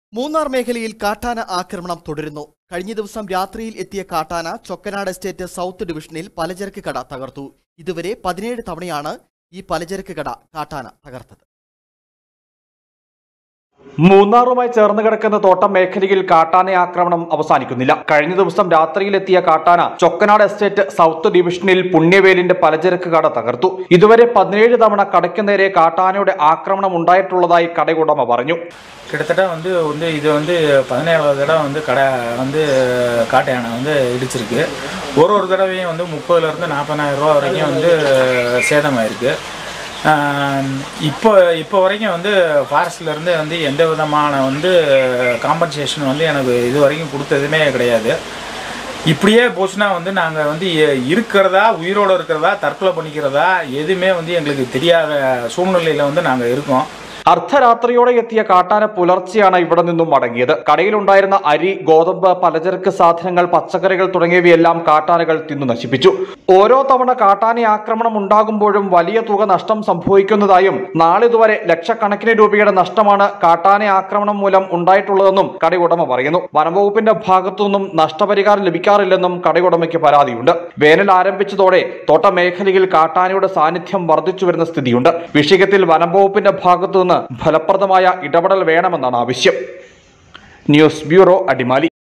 മൂന്നാർ മേഖലയിൽ കാട്ടാന ആക്രമണം തുടരുന്നു കഴിഞ്ഞ ദിവസം രാത്രിയിൽ എത്തിയ കാട്ടാന ചൊക്കനാട് എസ്റ്റേറ്റ് സൗത്ത് ഡിവിഷനിൽ പലചരക്ക് കട തകർത്തു ഇതുവരെ പതിനേഴ് തവണയാണ് ഈ പലചരക്ക് കട കാട്ടാന തകർത്തത് മൂന്നാറുമായി ചേർന്ന് കിടക്കുന്ന തോട്ടം മേഖലയിൽ കാട്ടാന ആക്രമണം അവസാനിക്കുന്നില്ല കഴിഞ്ഞ ദിവസം രാത്രിയിലെത്തിയ കാട്ടാന ചൊക്കനാട് എസ്റ്റേറ്റ് സൗത്ത് ഡിവിഷനിൽ പുണ്യവേലിന്റെ പലചരക്ക് കട തകർത്തു ഇതുവരെ പതിനേഴ് തവണ കടയ്ക്ക് നേരെ കാട്ടാനയുടെ ആക്രമണം ഉണ്ടായിട്ടുള്ളതായി കടയുടമ പറഞ്ഞു கிட்டத்தட்ட வந்து வந்து இது வந்து பதினேழாவது தடவை வந்து கடை வந்து காட்டு யானை வந்து இடிச்சிருக்கு ஒரு ஒரு தடவையும் வந்து முப்பதுலேருந்து நாற்பதாயிரம் ரூபா வரைக்கும் வந்து சேதமாயிருக்கு ஆஹ் இப்போ இப்போ வரைக்கும் வந்து ஃபாரஸ்ட்லேருந்து வந்து எந்த விதமான வந்து காம்பன்சேஷன் வந்து எனக்கு இது வரைக்கும் கொடுத்ததுமே கிடையாது இப்படியே போச்சுன்னா வந்து நாங்கள் வந்து எ- இருக்கிறதா உயிரோடு இருக்கிறதா தற்கொலை பண்ணிக்கிறதா எதுவுமே வந்து எங்களுக்கு தெரியாத சூழ்நிலையில் வந்து நாங்கள் இருக்கோம் അർദ്ധരാത്രിയോടെ എത്തിയ കാട്ടാന പുലർച്ചെയാണ് ഇവിടെ നിന്നും മടങ്ങിയത് കടയിലുണ്ടായിരുന്ന അരി ഗോതമ്പ് പലചരക്ക് സാധനങ്ങൾ പച്ചക്കറികൾ തുടങ്ങിയവയെല്ലാം കാട്ടാനകൾ തിന്നു നശിപ്പിച്ചു ഓരോ തവണ കാട്ടാന ആക്രമണം ഉണ്ടാകുമ്പോഴും വലിയ തുക നഷ്ടം സംഭവിക്കുന്നതായും നാളിതുവരെ ലക്ഷക്കണക്കിന് രൂപയുടെ നഷ്ടമാണ് കാട്ടാന ആക്രമണം മൂലം ഉണ്ടായിട്ടുള്ളതെന്നും കടയുടമ പറയുന്നു വനംവകുപ്പിന്റെ ഭാഗത്തു നിന്നും നഷ്ടപരിഹാരം ലഭിക്കാറില്ലെന്നും കടയുടമയ്ക്ക് പരാതിയുണ്ട് വേനൽ ആരംഭിച്ചതോടെ തോട്ട മേഖലയിൽ കാട്ടാനയുടെ സാന്നിധ്യം വർദ്ധിച്ചു വരുന്ന സ്ഥിതിയുണ്ട് വിഷയത്തിൽ വനംവകുപ്പിന്റെ ഭാഗത്തു നിന്ന് ഫലപ്രദമായ ഇടപെടൽ വേണമെന്നാണ് ആവശ്യം ന്യൂസ് ബ്യൂറോ അടിമാലി